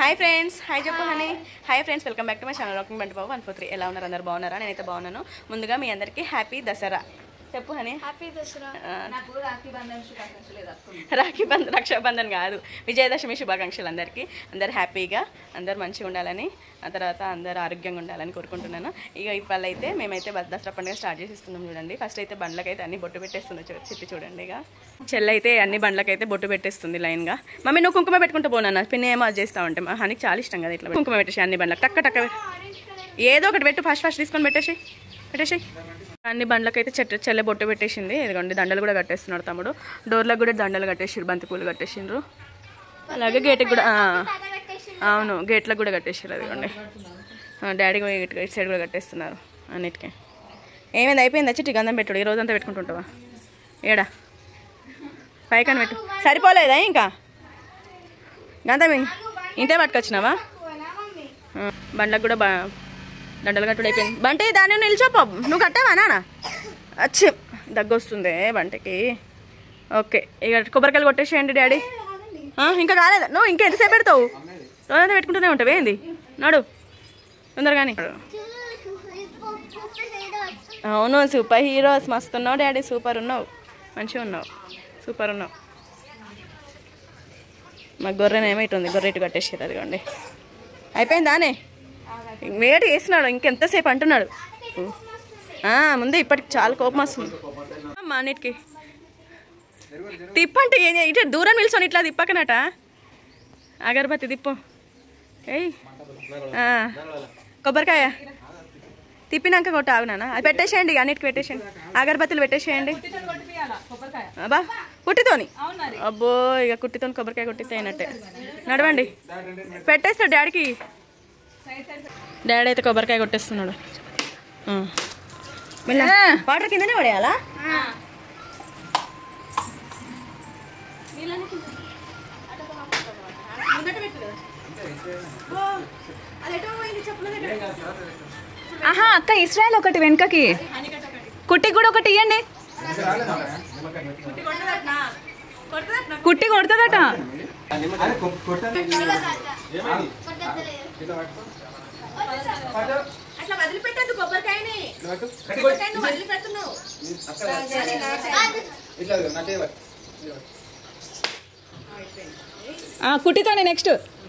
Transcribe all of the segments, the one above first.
Hi friends hi చెప్పు honey hi friends welcome back to my channel rocking Bandi Babu one four three ఎలా ఉన్నారు అందరు బాగున్నారా నేనైతే బాగున్నాను ముందుగా మీ అందరికీ హ్యాపీ దసరా చెప్పు హనీ హ్యాపీ దసరా ఆ, నాకు రాఖీ బంధన్ శుభాకాంక్షలు ఏదక్కుతుంది రాఖీ బంధ రక్షాబంధన్ కాదు విజయదశమి శుభాకాంక్షలు అందరికీ అందరు హ్యాపీగా అందరు మంచిగా ఉండాలని ఆ తర్వాత అందరు ఆరోగ్యంగా ఉండాలని కోరుకుంటున్నాను ఇక ఇవాళ అయితే మేమైతే బ- దసరా పండుగ స్టార్ట్ చేసిస్తున్నాం చూడండి ఫస్ట్ అయితే బండ్లకైతే అన్ని బొట్టు పెట్టేస్తుంది చూ- చిట్టి చూడండి ఇక చెల్లి అయితే అన్ని బండ్లకైతే బొట్టు పెట్టేస్తుంది లైన్గా మమ్మీ నువ్వు కుంకుమ పెట్టుకుంటూ పోనా పిన్ని ఏమో అది చేస్తా ఉంటే మా హనికి చాలా ఇష్టం కదా ఇట్లా కుంకుమ పెట్టేసి అన్ని బండ్లకు టక్క టక్క పెట్టు. ఏదో ఒకటి పెట్టు ఫస్ట్ ఫస్ట్ తీసుకొని పెట్టేసి పెట్టేసి అన్ని బండ్లకైతే చెట్టు చెల్లె బొట్టు పెట్టేసింది ఇదిగోండి దండలు కూడా కట్టేస్తున్నాడు తమ్ముడు డోర్లకు కూడా దండలు కట్టేసారు బంతి పూలు కట్టేసిండ్రు అలాగే గేట్కి కూడా ఆ, అవును గేట్లకు కూడా కట్టేసారు అదిగోండి ఆ, డాడీ కూడా ఇటు ఇటు సైడ్ కూడా కట్టేస్తున్నారు అన్నిటికీ ఏమైంది అయిపోయింది చిట్టి గంధం పెట్టుడు ఈ రోజంతా పెట్టుకుంటుంటావా ఏడా పైకని పెట్టు సరిపోలేదా ఇంకా గంధం ఇ- ఇంతే పట్టుకొచ్చినావా ఆ, బండ్లకు కూడా బా దండలు కట్టుడు అయిపోయింది బంటి దాన్ని నిల్చోపో నువ్వు కట్టావా నాన్న వచ్చి దగ్గు వస్తుంది బంటికి ఓకే ఇక కొబ్బరికాయలు కొట్టేసేయండి డాడీ ఆ, ఇంకా కాలేదు నువ్వు ఇంకా ఎంతసేపు పెడతావు రోజంతా పెట్టుకుంటూనే ఉంటావు ఏంది నడు తొందరగాని అవును సూపర్ హీరోస్ మస్తు ఉన్నావు డాడీ సూపర్ ఉన్నావు మంచిగా ఉన్నావు సూపర్ ఉన్నావు మా గొర్రెనేమో ఇటు ఉంది గొర్రె ఇటు కట్టేసారు అదిగోండి అయిపోయిందానే వేడి వేసినాడు ఇంకెంతసేపు అంటున్నాడు ఆ, ముందే ఇప్పటికి చాలా కోపం వస్తుంది అమ్మా అన్నిటికి తిప్పంటే ఏం చేయ- ఇటు దూరం నిల్చొని ఇట్లా తిప్పకనట అగరబత్తి తిప్పు ఏయ్ ఆ, కొబ్బరికాయ తిప్పినాక కొట్టు ఆగునా అది పెట్టేసేయండి ఇక అన్నిటికి పెట్టేసేయండి అగరబత్తులు పెట్టేసేయండి అబ్బా కుట్టితోని అబ్బో ఇక కుట్టితోని కొబ్బరికాయ కొట్టితే అయినట్టే నడవండి పెట్టేస్తాడు డాడీకి డాడీ అయితే కొబ్బరికాయ కొట్టేస్తున్నాడు ఆ. మెల్ల. వాటర్ కిందనే పడేయాలా ఆహా అక్క ఇస్రాయల్ ఒకటి వెనకకి కుట్టికి కూడా ఒకటి ఇవ్వండి కుట్టి కొడుతుందట అట్లా వదిలిపెట్టద్దు కొబ్బరికాయని కొబ్బరికాయ నువ్వు వదిలిపెడుతున్నావు ఆ, కుట్టితోనే నెక్స్ట్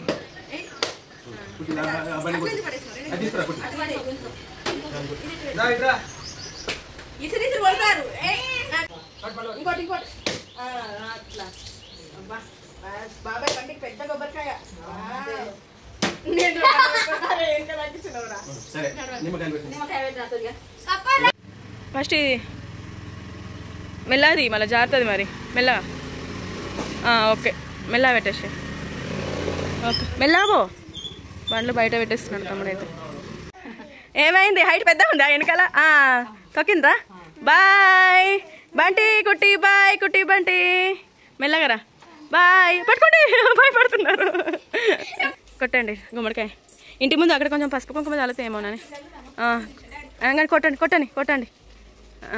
ఇసిరి ఇసిరి కొడతారు ఏయ్, నా- ఇంకోటి ఇంకోటి ఆ, అట్లా అబ్బా బస్, బాబాయ్ బండికి పెద్ద కొబ్బరికాయ ఆ. నేను అరే, ఎంత తగ్గించినవురా? నిమ్మకాయ పెట్టినా తొలిగా. ఫస్ట్ ఇది మెల్లది మళ్ళీ జారుతుంది మరి మెల్లగా ఆ, ఓకే మెల్లగా పెట్టేసి ఓకే మెల్లగో బండ్లు బయట పెట్టేస్తున్నాడు తమ్ముడైతే ఏమైంది హైట్ పెద్ద ఉందా వెనకాల ఆ, తొక్కిందా బాయ్ బంటి కుట్టి బాయ్ కుట్టి బంటి మెల్లగరా బాయ్ పట్టుకోండి భయపడుతున్నారు కొట్టండి గుమ్మడికాయ ఇంటి ముందు అక్కడ కొంచెం పసుపు కుంకుమ చల్లుతాయేమోనని ఆ, అనగానే కొట్టండి కొట్టండి కొట్టండి ఆ.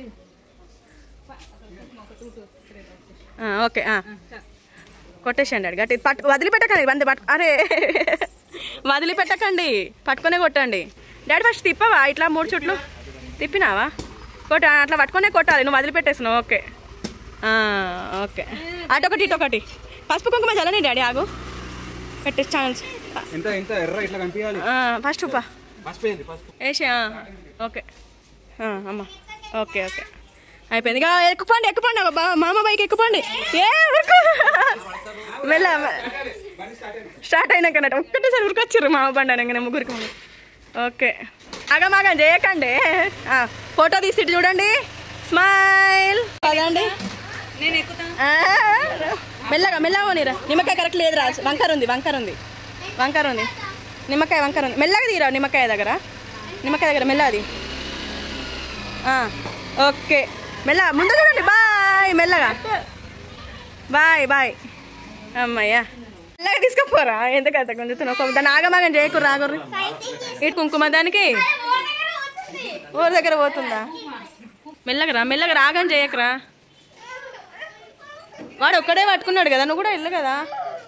ఆ, ఓకే ఆ. కొట్టేసండి అడి గట్టి పట్టు వదిలిపెట్టకండి వంద పట్టు అరే వదిలిపెట్టకండి పట్టుకునే కొట్టండి డాడీ ఫస్ట్ తిప్పవా ఇట్లా మూడు చుట్లు తిప్పినావా కొట్ట అట్లా పట్టుకునే కొట్టాలి నువ్వు వదిలిపెట్టేసినావు ఓకే ఆ, ఓకే అటొకటి ఇటొకటి పసుపు కుంకుమ చల్లని డాడీ ఆగు పెట్టే ఛాన్స్ ఎంత ఎంత ఎర్ర ఇట్లా కనిపించాలి ఫస్ట్ ఉప్పా పసుపు ఏంది పసుపు వేసి ఓకే ఆ, అమ్మ ఓకే ఓకే అయిపోయింది ఇక ఎక్కుపండి ఎక్కుపండి బా- మామ బైక్ ఎక్కుపండి ఏ ఉరుకు. మెల్ల స్టార్ట్ అయినాకనట ఒక్కటేసారి ఉరికొచ్చారు మామ బండి అనగానే ముగ్గురికి ముందు ఓకే అగమాగం చేయకండి ఆ, ఫోటో తీసి ఇటు చూడండి స్మైల్ కదండి నేను ఎక్కుతా ఆ, మెల్లగా మెల్లగా పోనీరా నిమ్మకాయ కరెక్ట్ లేదురా వంకర ఉంది వంకర ఉంది వంకర ఉంది నిమ్మకాయ వంకర ఉంది మెల్లగా తీరా నిమ్మకాయ దగ్గర నిమ్మకాయ దగ్గర మెల్లది ఆ, ఓకే మెల్ల ముందు చూడండి బాయ్ మెల్లగా బాయ్ బాయ్ అమ్మయ్యా మెల్లగా తీసుకుపోరా ఎందుకంత కొంచెం ఒక దాన్ని ఆగమాగం చేయకు రాగుర్రి ఇటు కుంకుమ దానికి ఊరి దగ్గర పోతుందా మెల్లగా రా మెల్లగా రాగం చేయకరా వాడు ఒక్కడే పట్టుకున్నాడు కదా నువ్వు కూడా వెళ్ళు కదా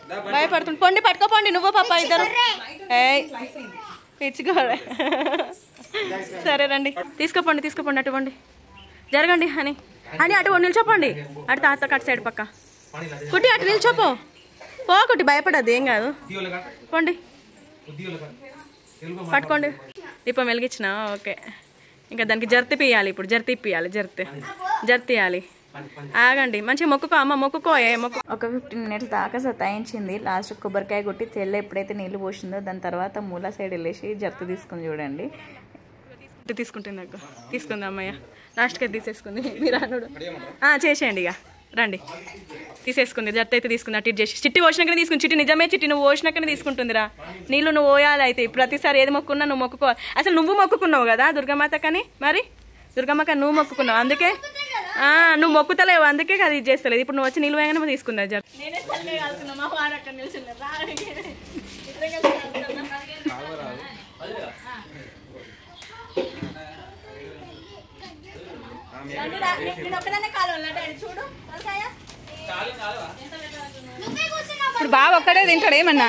భయపడుతుంది పొండి పట్టుకోపోండి నువ్వు పాప ఇద్దరు ఏయ్ పిచ్చుకోలే సరే రండి తీసుకోపోండి తీసుకోపోండి అటు పోండి జరగండి అని అని అటు నిల్చోపోండి అటు తాత కట్ సైడ్ పక్క కుట్టి అటు నిల్చోపో పో కుట్టి భయపడద్దు ఏం కాదు పోండి పట్టుకోండి దీపం వెలిగించిన ఓకే ఇంకా దానికి జర్తి పియాలి ఇప్పుడు జర్తి ఇప్పియాలి జర్తి జర్తియాలి ఆగండి మంచిగా మొక్కుకో అమ్మ మొక్కుకో ఏ మొక్కు ఒక ఫిఫ్టీన్ మినిట్స్ దాకా సతాయించింది లాస్ట్ కొబ్బరికాయ కొట్టి చెల్లె ఎప్పుడైతే నీళ్ళు పోసిందో దాని తర్వాత మూల సైడ్ వెళ్ళేసి జర్త తీసుకుని చూడండి ఇటు తీసుకుంటుంది నాకు తీసుకుంది అమ్మయ్య లాస్ట్కి అది తీసేసుకుంది మీరు అనుడు ఆ, చేసేయండి ఇక రండి తీసేసుకుంది జట్టు అయితే తీసుకుంది అటు ఇటు చేసి చిట్టి పోసినాకనే తీసుకుంది చిట్టి నిజమే చిట్టి నువ్వు పోసినాకనే తీసుకుంటుందిరా నీళ్ళు నువ్వు పోయాలి అయితే ప్రతిసారి ఏది మొక్కున్నా నువ్వు మొక్కుకో అసలు నువ్వు మొక్కుకున్నావు కదా దుర్గమాతకని మరి దుర్గమ్మక నువ్వు మొక్కుకున్నావు అందుకే ఆ, నువ్వు మొక్కుతలేవు అందుకే అది ఇది చేస్తలేదు ఇప్పుడు నువ్వు వచ్చి నీళ్ళు వేయగానే నువ్వు తీసుకుందా జర నేనే తల్లి కాల్చున్నా మా వాడు అక్కడ నేను ఒక్కదాన్నే కాలు చూడు ఇప్పుడు బావ ఒక్కడే తింటాడు ఏమన్నా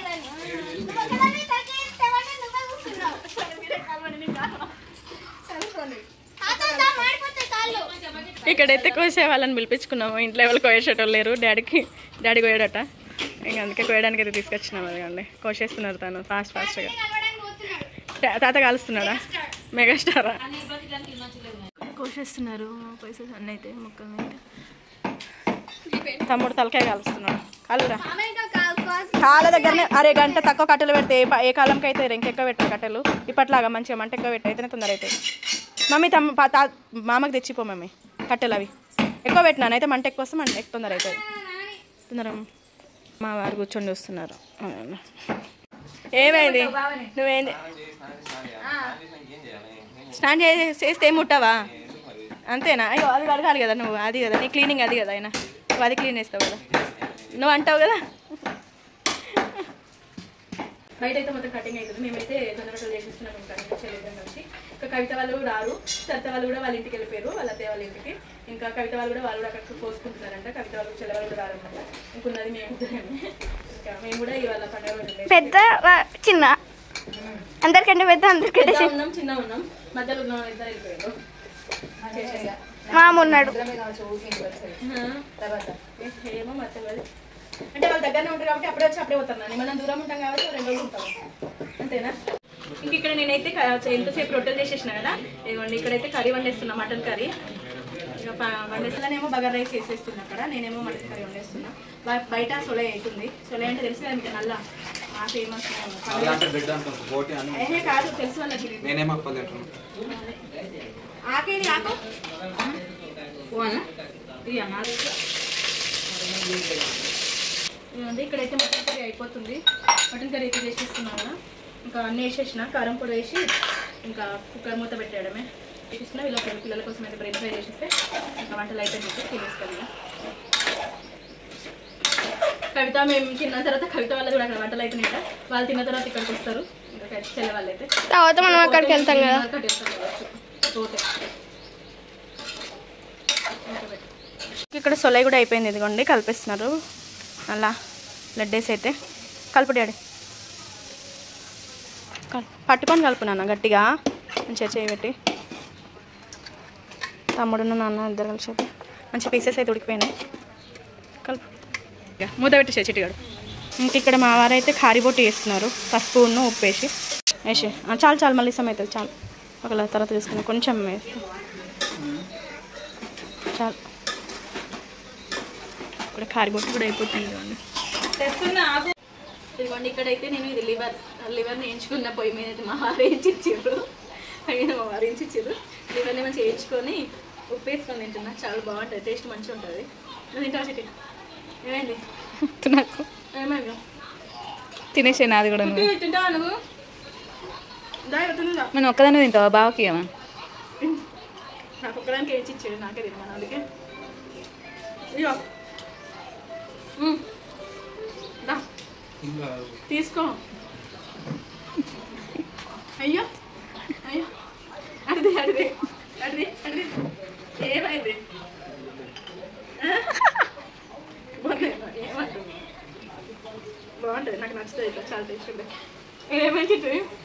ఇక్కడైతే కోసే వాళ్ళని పిలిపించుకున్నాము ఇంట్లో ఎవరు కోయేసేటోళ్ళు లేరు డాడీకి డాడీ కోయడట ఇంకా అందుకే కోయడానికి అయితే తీసుకొచ్చినాము అదిగండి కోసేస్తున్నారు తను ఫాస్ట్ ఫాస్ట్గా తా- తాత కాలుస్తున్నాడా మెగాస్టారా కోసేస్తున్నారు పైసలు అన్నీ అయితే మొక్కలు అయితే తమ్ముడు తలకాయ కాలుస్తున్నాడు కాలురా కాళ్ళ దగ్గరనే అరే గంట తక్కువ కట్టెలు పెడితే ఏ ప- ఏ కాలంకి అయితే ఇంకెక్కువ పెట్టారు కట్టెలు ఇప్పట్లాగా మంచిగా మంట ఎక్కువ పెట్ట అయితేనే తొందర అవుతాయి మమ్మీ తమ్మ పా- తా మామకి తెచ్చిపో మమ్మీ కట్టెలు అవి ఎక్కువ పెట్టినాను అయితే మంట ఎక్కువ వస్తే మంట ఎక్కువ తొందర అవుతుంది తొందర మా వారు కూర్చొని చూస్తున్నారు అవును. ఏమైంది నువ్వేంది స్నానం చేసి చేస్తే ఏం ముట్టావా అంతేనా అయ్యో అది అడగాలి కదా నువ్వు అది కదా నీ క్లీనింగ్ అది కదా ఆయన నువ్వు అది క్లీన్ చేస్తావు కదా నువ్వు అంటావు కదా బయట అయితే మొత్తం కటింగ్ అవుతుంది మేమైతే తొందరగా చేసేస్తున్నాం ఇంకా చెల్లిద్దాం కలిసి ఇంకా కవిత వాళ్ళు రారు సరిత వాళ్ళు కూడా వాళ్ళ ఇంటికి వెళ్ళిపోయారు వాళ్ళ అత్తయ్య వాళ్ళ ఇంటికి ఇంకా కవిత వాళ్ళు కూడా వాళ్ళు కూడా అక్కడ పోసుకుంటున్నారంట కవిత వాళ్ళు చెల్ల వాళ్ళు కూడా రారనమాట ఇంకున్నది మేము ఇద్దరమే ఇంకా మేము కూడా ఇవాళ పండుగ రోజు పెద్ద వా- చిన్న అందరికంటే పెద్ద అందరికంటే పెద్ద ఉన్నాం చిన్న ఉన్నాం మధ్యలో ఉన్న ఇద్దరు వెళ్ళిపోయారు చేసేసా మామ ఉన్నాడు తర్వాత ఏమో మర్చిపోలేదు అంటే వాళ్ళ దగ్గరనే ఉంటారు కాబట్టి అప్పుడే వచ్చి అప్పుడే పోతారు నాన్న మనం దూరం ఉంటాం కాబట్టి రెండు రోజులు ఉంటాం అంతేనా ఇంక ఇక్కడ నేనైతే క- ఎంతసేపు రొట్టెలు చేసేసిన కదా ఇదిగోండి ఇక్కడైతే కర్రీ వండేస్తున్నా మటన్ కర్రీ ఇక ప- వండేస్తున్నానేమో బగర్ రైస్ చేసేస్తున్నా అక్కడ నేనేమో మటన్ కర్రీ వండేస్తున్నా బ- బయట సొలై అవుతుంది సొలై అంటే తెలుసు కదా మీకు నల్ల ఆ ఫేమస్ అలాంటి బిడ్డ అంటారు పోటీ అని ఏహే కాదు తెలుసు వాళ్ళకి నేనేం అప్పలేదు ఆకేది ఆకు పోవాలా ఇది అనాలి ఇదిగోండి ఇక్కడైతే మటన్ కర్రీ అయిపోతుంది మటన్ కర్రీ అయితే చేసేస్తున్నాను కదా. ఇంకా అన్నీ వేసేసిన కారం పొడి వేసి ఇంకా కుక్కర్ మూత పెట్టేయడమే వేసేసిన ఇలా పిల్లల కోసం అయితే బ్రెడ్ ఫ్రై చేసేస్తే ఇంకా వంటలు అయిపోయి తినేస్తాను ఇక. కవిత మేము తిన్న తర్వాత కవిత వాళ్ళు కూడా అక్కడ వంటలు అయిపోయినాయి వాళ్ళు తిన్న తర్వాత ఇక్కడికి వస్తారు ఇంకా చెల్లె వాళ్ళు అయితే తర్వాత మనం అక్కడికి వెళ్తాం కదా ఇక్కడ సొలై కూడా అయిపోయింది ఇదిగోండి కలిపిస్తున్నారు అలా లడ్డేస్ అయితే కలుపు డాడీ కల్- పట్టుకొని కలుపు నాన్న గట్టిగా మంచిగా చేయబెట్టి తమ్ముడు నాన్న ఇద్దరు కలిసి అయితే మంచి పీసెస్ అయితే ఉడికిపోయినాయి కలుపు ఇక మూత పెట్టి చిటిగాడు ఇంక ఇక్కడ మా వారు అయితే కారిబొట్టి వేస్తున్నారు పసుపు ఉన్న ఉప్పు వేసి వేసి ఆ, చాలు చాలు మళ్ళీ ఇష్టం అవుతుంది చాలు ఒకళ్ళ తర్వాత తీసుకుని కొంచెం వేస్తాం చాలు ఇక్కడ కారిబొట్టు కూడా అయిపోతుంది ఇదిగోండి ఇదిగోండి ఇక్కడైతే నేను ఇది లివర్ లివర్ని వేయించుకున్న పొయ్యి మీద అయితే మా వారు వేయించి ఇచ్చారు పైన మా వారు వేయించి ఇచ్చారు లివర్ని మంచిగా వేయించుకొని ఉప్పు వేసుకొని తింటున్నా చాలా బాగుంటుంది టేస్ట్ మంచిగా ఉంటుంది నువ్వు తింటావా చిట్టి ఏమైంది నాకు ఏమైంది తినేసే నాది కూడా నువ్వు ఉప్పు తింటావా నువ్వు దా తిందా మనం ఒక్కదాన్ని తింటావా బావకి ఏమా నాకు ఒక్కదానికి వేయించి ఇచ్చాడు నాకే తిన్నాను అందుకే ఇదిగో మ్మ్. దా తీసుకో అయ్యో అయ్యో అడిది అడిది అడిది అడిది ఏమైంది ఆ? బాగుంది. ఏమంటుంది చాలా టేస్ట్ ఉంటాయి ఇదేమైంది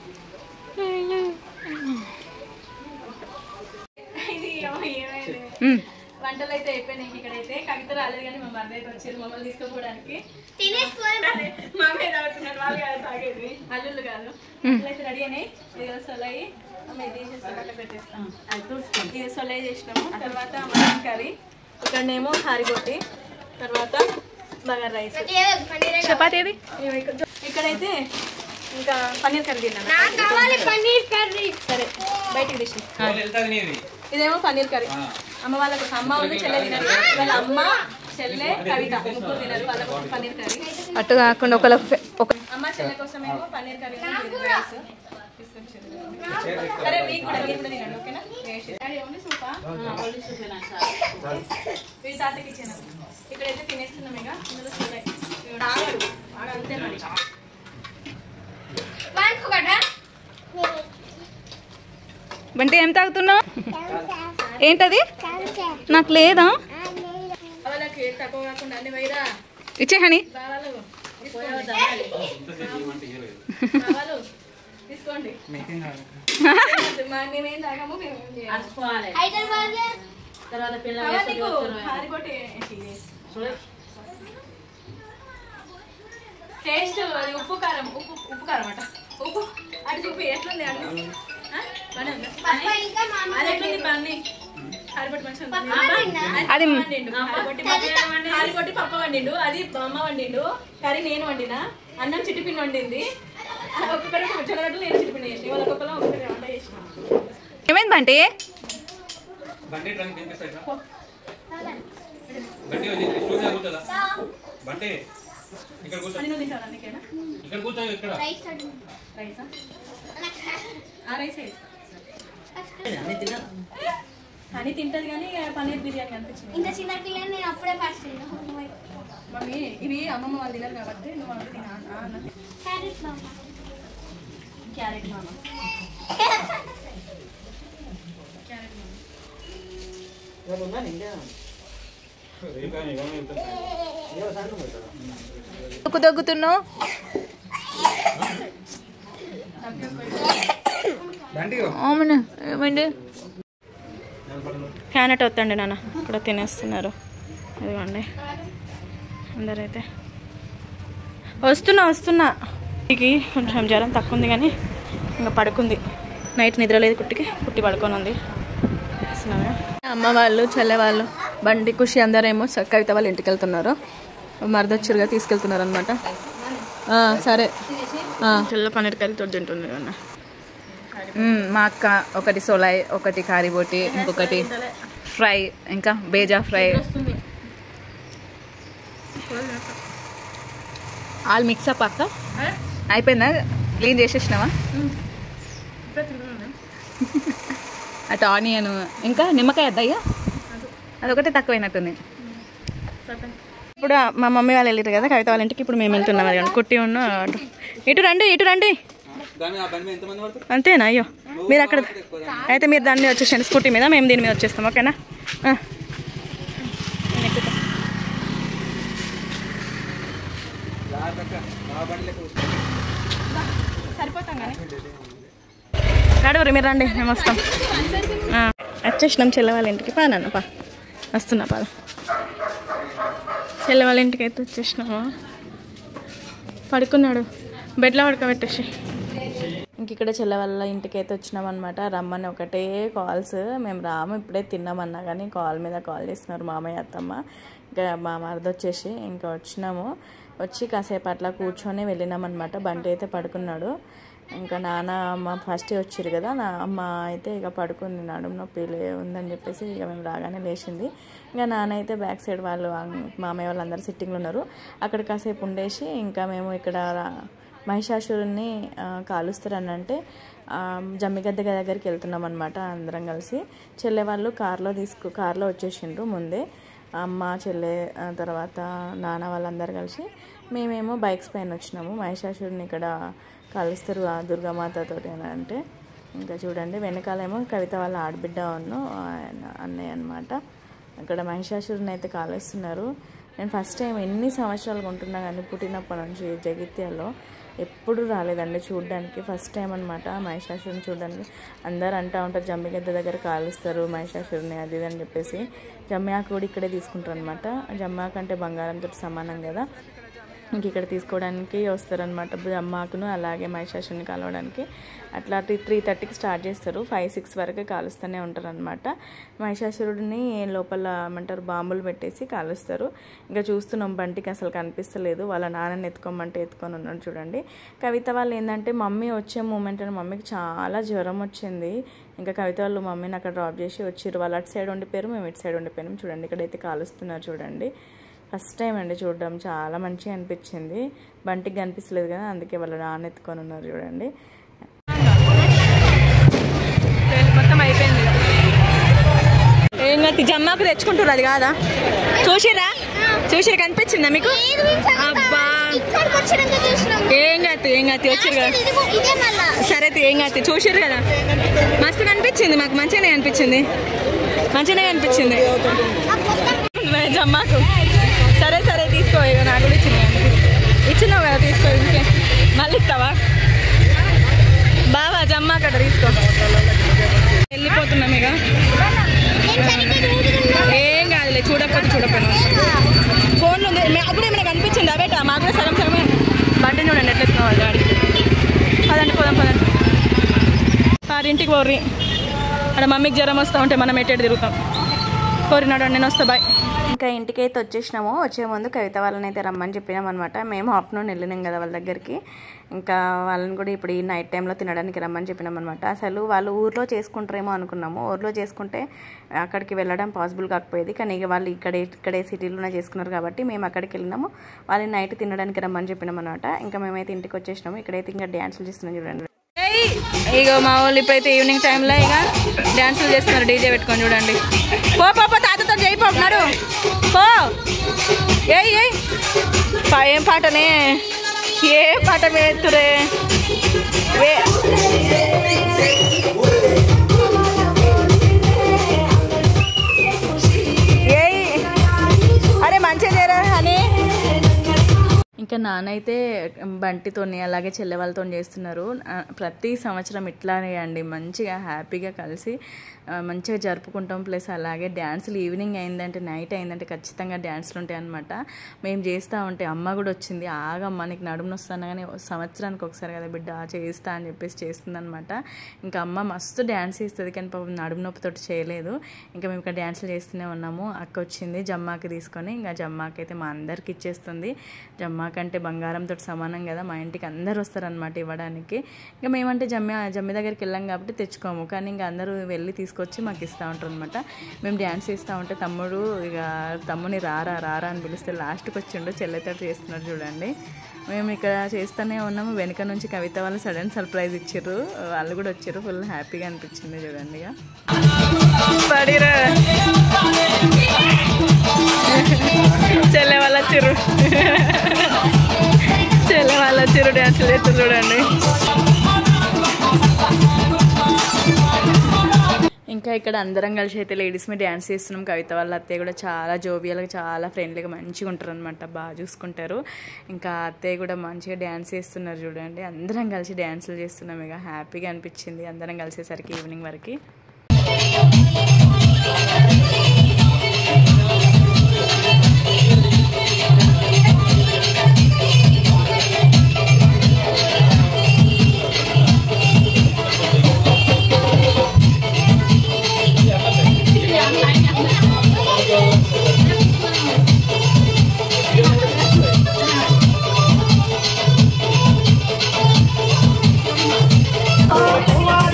ఇది ఏమో ఏమైంది వంటలు అయితే అయిపోయినాయి ఇక్కడైతే కవిత రాలేదు కానీ మా మరిది అయితే వచ్చారు మమ్మల్ని తీసుకోపోవడానికి మా మీద అవుతున్నారు వాళ్ళు కాదు తాగేది అల్లుళ్ళు కాదు అయితే రెడీ అయినాయి ఇది సొలయి మేము తీసేస్తాం అట్లా పెట్టేస్తాం ఇది సొలయి చేసినాము తర్వాత మటన్ కర్రీ ఇక్కడనేమో హారిగొట్టి తర్వాత బగార్ రైస్ చపాతీ ఏది ఇక్కడైతే ఇంకా పన్నీర్ కర్రీ తిన్నాను కావాలి పన్నీర్ కర్రీ సరే బయటికి తీసి వెళ్తాది నీది ఇదేమో పన్నీర్ కర్రీ అమ్మ వాళ్ళకు అమ్మ వాళ్ళు చెల్లె తినరు వాళ్ళ అమ్మ చెల్లె కవిత ముగ్గురు తినరు వాళ్ళకు పన్నీర్ కర్రీ అటు కాకుండా ఒకళ్ళ ఒక అమ్మ చెల్లె కోసం ఏమో పన్నీర్ కర్రీ రైస్ తీసుకొచ్చారు సరే మీకు కూడా మీరు కూడా తినండి ఓకేనా డాడీ ఓన్లీ సూపా వీడి తాతకి ఇచ్చాను ఇక్కడైతే తినేస్తున్నాం ఇక ఇందులో చూడాలి ఆగడు ఆడు అంతే మరి బంటి ఏం తాగుతున్నావు ఏంటది నాకు లేదా వాళ్ళకి తక్కువ కాకుండా అన్ని వైరా ఇచ్చే హనీ బావాలు తీసుకోండి బావాలు తీసుకోండి మా- మేమేం తాగాము మేము ఏం చేయాలి బావా, నీకు హారిబొట్టి ఏంటి? టేస్ట్ అది ఉప్పు కారం ఉప్పు ఉప్పు కారం అట ఉప్పు అటు చూపి ఎట్లుంది అడు బానే ఉందా? అది ఎట్లుంది పన్ని హారిబొట్టి మంచిగా ఉంది. అది వండిండు. హారిబొట్టి పప్పు- హారిబొట్టి పప్పు వండిండు అది అమ్మ వండిండు కర్రీ నేను వండిన అన్నం చిటిపిన్ వండింది ఒక్కొక్కరు జొన్నరొట్టెలు నేను చిటిపిన్ చేసిన వాళ్ళ ఒక్కొక్కరు ఒక్కొక్కరు వంట చేసిన ఏమైంది బంటి బండి ట్రంక్ తినిపిస్తా ఇట్లా బండి వచ్చి స్టూడియో కూర్చోదా బండి ఇక్కడ కూర్చో అని నువ్వు తింటావా నీకేనా ఇక్కడ కూర్చో ఇక్కడ రైసా ఆ రైసే అని తింటది కానీ పన్నీర్ బిర్యానీ అనిపించింది ఇంత చిన్న పిల్లని నేను అప్పుడే ఫస్ట్ మమ్మీ ఇవి అమ్మమ్మ వాళ్ళు తినరు కాబట్టి నువ్వు అవి తినా అన్న క్యారెట్ మామ క్యారెట్ మామ క్యారెట్ మామ ఎందుకు దగ్గుతున్నావు బండి అవును ఏమైంది క్యానట్ వద్దండి నాన్న ఇక్కడ తినేస్తున్నారు అదిగోండి అందరైతే వస్తున్నా వస్తున్నా కుట్టికి కొంచెం జ్వరం తక్కువ ఉంది కానీ ఇంకా పడుకుంది నైట్ నిద్ర లేదు కుట్టికి కుట్టి పడుకొని ఉంది వస్తున్నాను. అమ్మ వాళ్ళు చెల్లె వాళ్ళు బండి ఖుషి అందరేమో స- కవిత వాళ్ళ ఇంటికి వెళ్తున్నారు మరదొచ్చురుగా తీసుకెళ్తున్నారు అనమాట సరే చెల్ల పన్నీర్ కర్రీ తోటి తింటుంది అన్న మ్మ్, మా అక్క ఒకటి సోలాయ్ ఒకటి కారిబోటి ఇంకొకటి ఫ్రై ఇంకా బేజా ఫ్రై ఆల్ మిక్సప్ అక్క అయిపోయిందా క్లీన్ చేసేసినావా అటు ఆనియన్ ఇంకా నిమ్మకాయ అద్దయ్యా అదొకటి తక్కువైనట్టుంది ఇప్పుడు మా మమ్మీ వాళ్ళు వెళ్ళారు కదా కవిత వాళ్ళ ఇంటికి ఇప్పుడు మేము వెళ్తున్నాం అది కుట్టి ఉన్న అటు. ఇటు రండి ఇటు రండి దాని ఆ బండి మీద ఎంతమంది పడతారు అంతేనా అయ్యో మీరు అక్కడ అయితే మీరు దాని మీద వచ్చేసండి స్కూటీ మీద మేము దీని మీద వచ్చేస్తాం ఓకేనా ఆ. నేను ఎక్కుతా. జాగ్రత్త ఆ బండి లెక్క కూర్చో. సరిపోతాం కానీ నడువురు మీరు రండి మేము వస్తాం ఆ, వచ్చేసినాం చెల్లె వాళ్ళ ఇంటికి పా నాన్న పా వస్తున్నా పద చెల్లె వాళ్ళ ఇంటికి అయితే వచ్చేసినాము పడుకున్నాడు బెడ్లో పడుకోబెట్టేసి ఇంక ఇక్కడ చెల్లె వాళ్ళ ఇంటికి అయితే వచ్చినాం అనమాట రమ్మని ఒకటే కాల్స్ మేము రాము ఇప్పుడే తిన్నామన్నా కానీ కాల్ మీద కాల్ చేస్తున్నారు మామయ్య అత్తమ్మ ఇంకా మా మరద వచ్చేసి ఇంకా వచ్చినాము వచ్చి కాసేపు అట్లా కూర్చొని వెళ్ళినాం అనమాట బండి అయితే పడుకున్నాడు ఇంకా నాన్న అమ్మ ఫస్ట్ వచ్చారు కదా నా అమ్మ అయితే ఇక పడుకుంది నడుము నొప్పి లే- ఉందని చెప్పేసి ఇక మేము రాగానే లేచింది ఇంకా నాన్న అయితే బ్యాక్ సైడ్ వాళ్ళు అం- మామయ్య వాళ్ళందరూ సిట్టింగ్లో ఉన్నారు అక్కడ కాసేపు ఉండేసి ఇంకా మేము ఇక్కడ రా- మహిషాసురుని ఆ, కాలుస్తారని అంటే ఆ, జమ్మిగద్ద దగ్గరికి వెళ్తున్నాం అనమాట అందరం కలిసి చెల్లె వాళ్ళు కార్లో తీసుకు కార్లో వచ్చేసిండ్రు ముందే అమ్మ చెల్లె ఆ, తర్వాత నాన్న వాళ్ళందరూ కలిసి మేమేమో బైక్స్ పైన వచ్చినాము మహిషాసురుని ఇక్కడ కలుస్తారు ఆ దుర్గామాతతో అంటే ఇంకా చూడండి వెనకాలేమో కవిత వాళ్ళ ఆడబిడ్డ ఉన్ను ఆయన అన్నయ్య అనమాట అక్కడ మహిషాసురుని అయితే కాలుస్తున్నారు నేను ఫస్ట్ టైం ఎన్ని సంవత్సరాలు ఉంటున్నా కానీ పుట్టినప్పటి నుంచి జగిత్యాలో ఎప్పుడు రాలేదండి చూడడానికి ఫస్ట్ టైం అనమాట మహిషాసురుని చూడడానికి అందరు అంటూ ఉంటారు జమ్మిగద్ద దగ్గర కాలుస్తారు మహిషాసురుని అది ఇది అని చెప్పేసి జమ్మాకు కూడా ఇక్కడే తీసుకుంటారు అనమాట జమ్మాకు అంటే బంగారంతో సమానం కదా ఇంక ఇక్కడ తీసుకోవడానికి వస్తారనమాట అమ్మాకును అలాగే మహిషాసుని కలవడానికి అట్లా త్రీ థర్టీకి స్టార్ట్ చేస్తారు ఫైవ్ సిక్స్ వరకు కాలుస్తూనే ఉంటారు అనమాట మహిషాసురుడిని లోపల ఏమంటారు బాంబులు పెట్టేసి కాలుస్తారు ఇంకా చూస్తున్నాం బంటికి అసలు కనిపిస్తలేదు వాళ్ళ నాన్నని ఎత్తుకోమంటే ఎత్తుకొని ఉన్నాడు చూడండి కవిత వాళ్ళు ఏంటంటే మమ్మీ వచ్చే మూమెంట్ అని మమ్మీకి చాలా జ్వరం వచ్చింది ఇంకా కవిత వాళ్ళు మమ్మీని అక్కడ డ్రాప్ చేసి వచ్చిర్రు వాళ్ళు అటు సైడ్ ఉండిపోయారు మేము ఇటు సైడ్ ఉండిపోయాం చూడండి ఇక్కడైతే కాలుస్తున్నారు చూడండి ఫస్ట్ టైం అండి చూడడం చాలా మంచిగా అనిపించింది బంటికి కనిపించలేదు కదా అందుకే వాళ్ళు నాన్న ఎత్తుకొని ఉన్నారు చూడండి మొత్తం అయిపోయింది ఏం కాదు జమ్మాకు తెచ్చుకుంటారు అది కాదా చూసిరా చూసిరా కనిపించిందా మీకు అబ్బా ఇక్కడికి వచ్చినాక చూసినాం ఏం కాదు ఏం కాదు వచ్చారు కదా ఇదిగో ఇదే మళ్ళా సరే అయితే ఏం కాదు చూసిరు కదా మస్తు కనిపించింది మాకు మంచిగానే అనిపించింది మంచిగానే కనిపించింది ఆ కొత్త జమ్మాకు సరే సరే తీసుకో ఇక నాకు కూడా ఇచ్చింది ఇచ్చినావు కదా తీసుకో ఇంకే మళ్ళీ ఇస్తావా బావా జమ్మాకట తీసుకో వెళ్ళిపోతున్నాం ఇక నేను సరిగ్గా చూడుతున్నా ఏం కాదులే చూడకపోతే చూడకపోయినా ఫోన్లో ఉంది మే- అప్పుడు ఏమైనా కనిపించింది అవేట మాకు కూడా సగం సగమే బండి చూడండి ఎట్లా ఎత్తుకోవాలి గాడికి పదండి పోదాం పదండి వారింటికి పోర్రి అక్కడ మమ్మీకి జ్వరం వస్తూ ఉంటే మనం ఎట్టేటి తిరుగుతాం కోరినాడు నేను వస్తా బాయ్ ఇంకా ఇంటికైతే వచ్చేసినాము వచ్చే ముందు కవిత వాళ్ళని అయితే రమ్మని చెప్పినాం అనమాట మేము ఆఫ్టర్నూన్ వెళ్ళినాం కదా వాళ్ళ దగ్గరికి ఇంకా వాళ్ళని కూడా ఇప్పుడు ఈ నైట్ టైంలో తినడానికి రమ్మని చెప్పినాం అనమాట అసలు వాళ్ళు ఊర్లో చేసుకుంటారేమో అనుకున్నాము ఊర్లో చేసుకుంటే అక్కడికి వెళ్ళడం పాసిబుల్ కాకపోయేది కానీ ఇక వాళ్ళు ఇక్కడే ఇక్కడే సిటీలోనే చేసుకున్నారు కాబట్టి మేము అక్కడికి వెళ్ళినాము వాళ్ళని నైట్ తినడానికి రమ్మని చెప్పినాం అనమాట ఇంకా మేమైతే ఇంటికి వచ్చేసినాము ఇక్కడైతే ఇంకా డ్యాన్సులు చేస్తున్నాం చూడండి ఏయ్! ఇగో మా వాళ్ళు ఇప్పుడైతే ఈవినింగ్ టైంలో ఇక డ్యాన్సులు చేస్తున్నారు డీజే పెట్టుకొని చూడండి పో పో పో తాతతో చేయి పోతున్నాడు పో ఏయ్ ఏయ్ పా ఏం పాటనే ఏ పాట వేస్తురే వే ఏయ్ అరే మంచిగా చేరా అని ఇంకా నానైతే బంటితోని అలాగే చెల్లె వాళ్ళతో చేస్తున్నారు ఆ, ప్రతి సంవత్సరం ఇట్లానే అండి మంచిగా హ్యాపీగా కలిసి ఆ, మంచిగా జరుపుకుంటాం ప్లస్ అలాగే డ్యాన్సులు ఈవినింగ్ అయిందంటే నైట్ అయిందంటే ఖచ్చితంగా డ్యాన్సులు ఉంటాయి అనమాట మేము చేస్తూ ఉంటే అమ్మ కూడా వచ్చింది ఆగమ్మ నీకు నడుము నొస్తాను కానీ సంవత్సరానికి ఒకసారి కదా బిడ్డ చేస్తా అని చెప్పేసి చేస్తుందన్నమాట ఇంకా అమ్మ మస్తు డ్యాన్స్ చేస్తుంది కానీ పాపం నడుము నొప్పితోటి చేయలేదు ఇంకా మేము ఇక్కడ డ్యాన్సులు చేస్తూనే ఉన్నాము అక్క వచ్చింది జమ్మాకి తీసుకొని ఇంకా జమ్మాకి అయితే మా అందరికి ఇచ్చేస్తుంది జమ్మాకి అంటే బంగారంతో సమానం కదా మా ఇంటికి అందరు వస్తారనమాట ఇవ్వడానికి ఇంకా మేమంటే జమ్మి జమ్మి దగ్గరికి వెళ్ళాం కాబట్టి తెచ్చుకోము కానీ ఇంకా అందరూ వెళ్ళి తీసుకొచ్చి మాకు ఇస్తూ ఉంటారు అనమాట మేము డ్యాన్స్ చేస్తూ ఉంటే తమ్ముడు ఇక తమ్ముని రారా రారా అని పిలిస్తే లాస్ట్కి వచ్చిండు చెల్లెతోటి చేస్తున్నారు చూడండి మేము ఇక్కడ చేస్తూనే ఉన్నాము వెనక నుంచి కవిత వాళ్ళు సడన్ సర్ప్రైజ్ ఇచ్చారు వాళ్ళు కూడా వచ్చారు ఫుల్ హ్యాపీగా అనిపించింది చూడండి ఇక పడిరా చెల్లె వాళ్ళ చిరు చెల్లె వాళ్ళ చిరు డ్యాన్స్ చేస్తారు చూడండి ఇంకా ఇక్కడ అందరం కలిసి అయితే లేడీస్ మీద డ్యాన్స్ చేస్తున్నాం కవిత వాళ్ళ అత్తయ్య కూడా చాలా జోవియల్గా చాలా ఫ్రెండ్లీగా మంచిగా ఉంటారు అనమాట బాగా చూసుకుంటారు ఇంకా అత్తయ్య కూడా మంచిగా డ్యాన్స్ చేస్తున్నారు చూడండి అందరం కలిసి డ్యాన్సులు చేస్తున్నాం ఇక హ్యాపీగా అనిపించింది అందరం కలిసేసరికి ఈవినింగ్ వరకు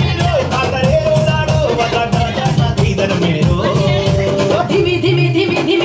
ధిమి ధిమి ధిమి ధిమి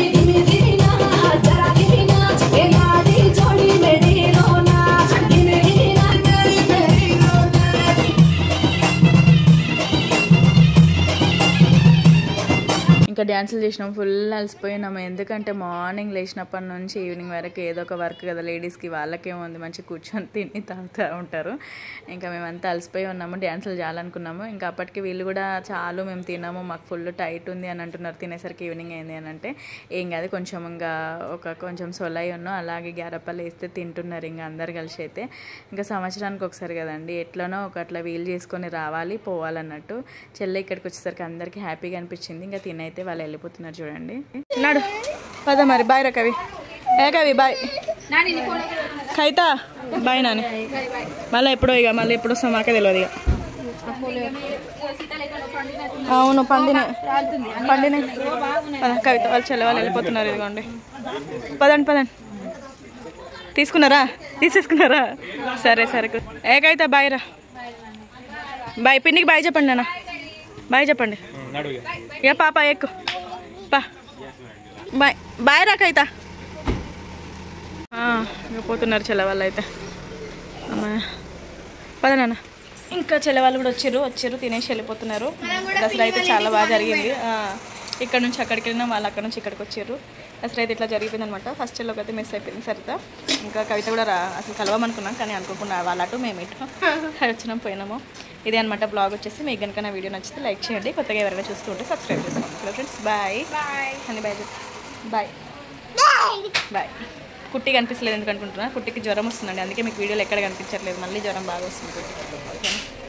ఇంకా డ్యాన్సులు చేసినాం ఫుల్ అలసిపోయినాము ఎందుకంటే మార్నింగ్ లేచినప్పటి నుంచి ఈవినింగ్ వరకు ఏదో ఒక వర్క్ కదా లేడీస్కి వాళ్ళకేముంది మంచి కూర్చొని తిని తాగుతూ ఉంటారు ఇంకా మేమంతా అలసిపోయి ఉన్నాము డ్యాన్సులు చేయాలనుకున్నాము ఇంకా అప్పటికి వీళ్ళు కూడా చాలు మేము తిన్నాము మాకు ఫుల్ టైట్ ఉంది అని అంటున్నారు తినేసరికి ఈవినింగ్ అయింది అని అంటే ఏం కాదు కొంచెం ఇంకా ఒక కొంచెం సొలై ఉన్నాం అలాగే గ్యారప్పలు వేస్తే తింటున్నారు ఇంకా అందరు కలిసి అయితే ఇంకా సంవత్సరానికి ఒకసారి కదండి ఎట్లనో ఒక అట్లా వీలు చేసుకొని రావాలి పోవాలన్నట్టు చెల్లె ఇక్కడికి వచ్చేసరికి అందరికీ హ్యాపీగా అనిపించింది ఇంకా తినైతే వాళ్ళు వెళ్ళిపోతున్నారు చూడండి నాడు పద మరి బాయ్ రా కవి ఏ కవి బాయ్ కైతా బాయ్ నాని మళ్ళీ ఎప్పుడో ఇక మళ్ళీ ఎప్పుడు వస్తాం మాకే తెలియదు ఇక అవును పండినే పండినే పద, కవిత వాళ్ళు చెల్లె వాళ్ళు వెళ్ళిపోతున్నారు ఇదిగోండి పదండి పదండి తీసుకున్నారా తీసేసుకున్నారా సరే సరే ఏ కవిత బాయ్ రా బాయ్ పిన్నికి బాయ్ చెప్పండి అన్న బాయ్ చెప్పండి నడు ఇక. ఇక పాప ఎక్కు పా బాయ్ బాయ్ రా కవిత ఆ, ఇక పోతున్నారు చెల్ల వాళ్ళు అయితే అమ్మా పద నాన్న ఇంకా చెల్ల వాళ్ళు కూడా వచ్చారు వచ్చారు తినేసి వెళ్ళిపోతున్నారు దసరా అయితే చాలా బాగా జరిగింది ఆ, ఇక్కడ నుంచి అక్కడికి వెళ్ళినా వాళ్ళు అక్కడ నుంచి ఇక్కడికి వచ్చారు దసరా అయితే ఇట్లా జరిగిపోయింది అనమాట ఫస్ట్ చెల్లోకి అయితే మిస్ అయిపోయింది సరిత ఇంకా కవిత కూడా రా అసలు కలవమనుకున్నాం కానీ అనుకోకుండా వాళ్ళ అటు మేము ఇటు వచ్చినాం పోయినాము ఇదే అనమాట బ్లాగ్ వచ్చేసి మీకు కనుక నా వీడియో నచ్చితే లైక్ చేయండి కొత్తగా ఎవరైనా చూస్తూ ఉంటే సబ్స్క్రైబ్ చేసుకోండి హలో ఫ్రెండ్స్ బాయ్ అని బాయ్ బాయ్ బాయ్ కుట్టి కనిపించలేదు ఎందుకు అనుకుంటున్నా కుట్టికి జ్వరం వస్తుందండి అందుకే మీకు వీడియోలో ఎక్కడ కనిపించట్లేదు మళ్ళీ జ్వరం బాగా వస్తుంది కుట్టికి ఓకేనా